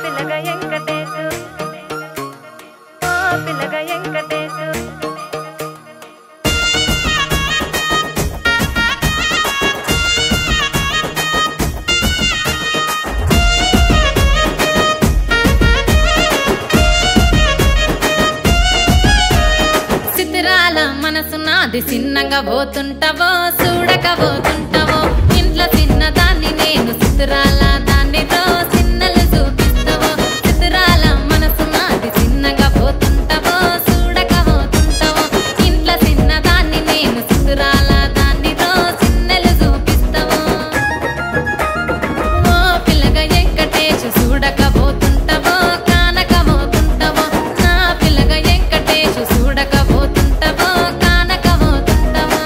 పిల్లగా వెంకటేశు ఓ పిల్లగా వెంకటేశు సిద్ధిరాల మనసు నాది చిన్నగా పోతుంటావో చూడక పోతుంటావో ఇంట్లో చిన్నదాన్ని నేను సిద్ధిరాల దాన్నితో చిన్నలు చూపిస్తావో సిద్ధిరాల మనసు నాది చిన్నగా పోతుంటావో చూడక పోతుంటావో ఇంట్లో చిన్నదాన్ని నేను సిద్ధిరాల దాన్నితో చిన్నలు చూపిస్తావో ఓ పిల్లగా వెంకటేశు చూడక పోతుంటావో కానక పోతుంటావో నా పిల్లగా వెంకటేశు చూడక పోతుంటావో కానక పోతుంటావో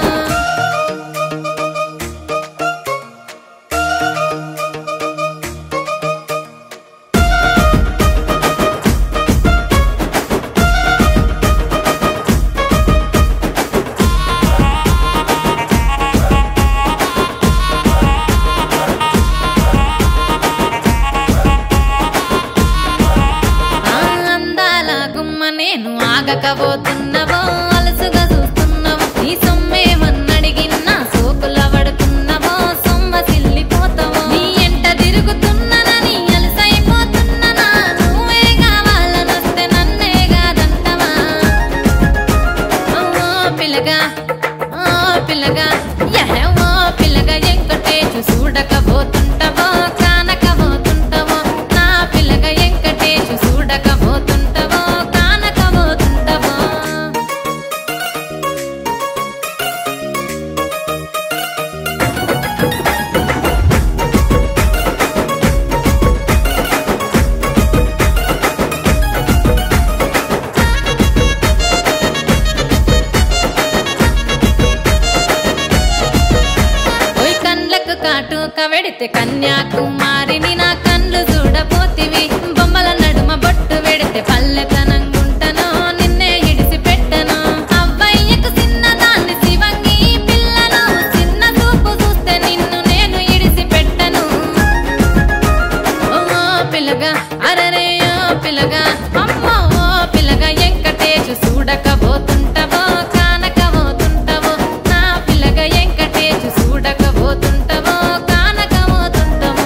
ఆ అందాల గుమ్మ నేను ఆగకపోతున్నవో అలసుగా చూస్తున్నావో నీ సొమ్మేమన్నడిగిన్నా సోకుల పడుతున్నవో సొమ్మ సిల్లిపోతావో నీ ఎంట తిరుగుతున్నానని అలసైపోతున్నానా నువ్వే కావాలనొస్తే నన్నే కాదంటవా ఓ పిల్లగా ఓ పిల్లగా యహ ఓ పిల్లగా వెంకటేశు చూడకపోతుంటావో కానకపోతుంటావో నా పిల్లగా వెంకటేశు చూడకపోతుంటావో కానకపోతుంటావో ఓయ్ కండ్లకు కాటుక వెడితే కన్యాకుమారిని నా కండ్లు చూడపోతివి బొమ్మల నడుమ బొట్టు వెడితే పల్లెతనంగుంటను నిన్నే ఇడిసి పెట్టను అవ్వయ్యకు చిన్నదాన్ని శివంగి పిల్లను చిన్న చూపు చూస్తే నిన్ను నేను ఇడిసి పెట్టను ఓ పిల్లగా అరరే ఓ పిల్లగా అమ్మో ఓ పిల్లగా వెంకటేశు చూడకపోతుంటావో కానకపోతుంటావో నా పిల్లగా వెంకటేశు చూడకపోతుంటావో కానకపోతుంటావో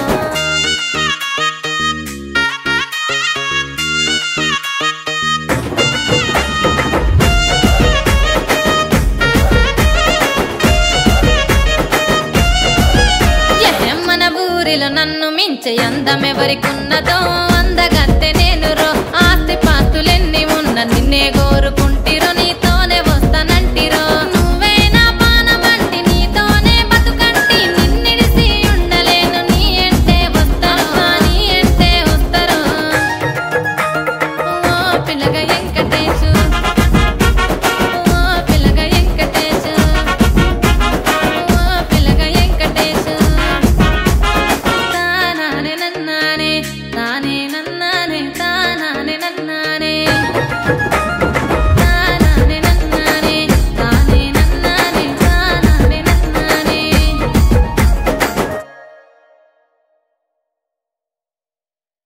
ఎహెం మన ఊరిలో నన్ను మించే అందమెవరికున్నదో అందగత్తె నేను రో ఆస్తి పాస్తులెన్ని ఉన్న నిన్నే కోరుకు